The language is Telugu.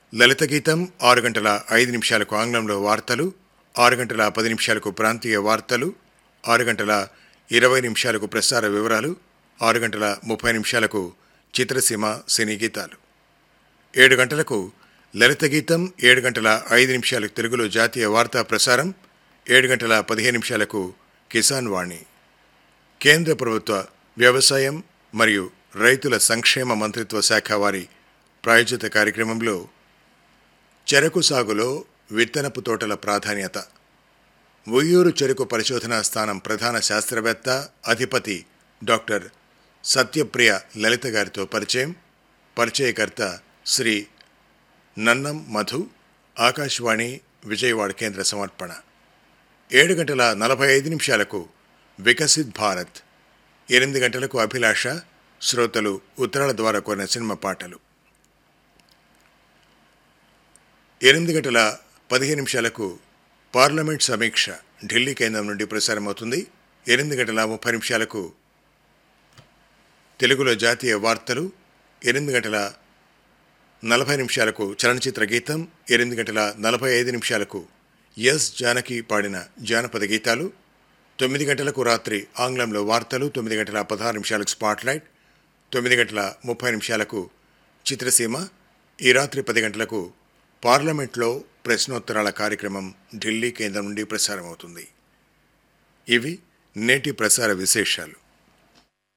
లలిత గీతం ఆరు గంటల ఐదు నిమిషాలకు ఆంగ్లంలో వార్తలు ఆరు గంటల పది నిమిషాలకు ప్రాంతీయ వార్తలు ఆరు గంటల ఇరవై నిమిషాలకు ప్రసార వివరాలు ఆరు గంటల ముప్పై నిమిషాలకు చిత్రసీమ సినీ గీతాలు ఏడు గంటలకు లలిత గీతం ఏడు గంటల ఐదు నిమిషాలకు తెలుగులో జాతీయ వార్తా ప్రసారం ఏడు గంటల పదిహేను నిమిషాలకు కిసాన్ వాణి కేంద్ర ప్రభుత్వ వ్యవసాయం మరియు రైతుల సంక్షేమ మంత్రిత్వ శాఖ వారి ప్రాయోజిత కార్యక్రమంలో చెరకు సాగులో విత్తనపు తోటల ప్రాధాన్యత ఉయ్యూరు చెరుకు పరిశోధనా స్థానం ప్రధాన శాస్త్రవేత్త అధిపతి డాక్టర్ సత్యప్రియ లలిత గారితో పరిచయం పరిచయకర్త శ్రీ నన్నం మధు ఆకాశవాణి విజయవాడ కేంద్ర సమర్పణ ఏడు గంటల నలభై ఐదు నిమిషాలకు వికసిత్ భారత్ ఎనిమిది గంటలకు అభిలాష శ్రోతలు ఉత్తరాల ద్వారా కోరిన సినిమా పాటలు ఎనిమిది గంటల పదిహేను నిమిషాలకు పార్లమెంట్ సమీక్ష ఢిల్లీ కేంద్రం నుండి ప్రసారమవుతుంది ఎనిమిది గంటల ముప్పై నిమిషాలకు తెలుగులో జాతీయ వార్తలు ఎనిమిది గంటల నలభై నిమిషాలకు చలనచిత్ర గీతం ఎనిమిది గంటల నలభై ఐదు నిమిషాలకు ఎస్ జానకి పాడిన జానపద గీతాలు తొమ్మిది గంటలకు రాత్రి ఆంగ్లంలో వార్తలు తొమ్మిది గంటల పదహారు నిమిషాలకు స్పాట్లైట్ తొమ్మిది గంటల ముప్పై నిమిషాలకు చిత్రసీమ ఈ రాత్రి పది గంటలకు పార్లమెంట్లో ప్రశ్నోత్తరాల కార్యక్రమం ఢిల్లీ కేంద్రం నుండి ప్రసారమవుతుంది ఇవి నేటి ప్రసార విశేషాలు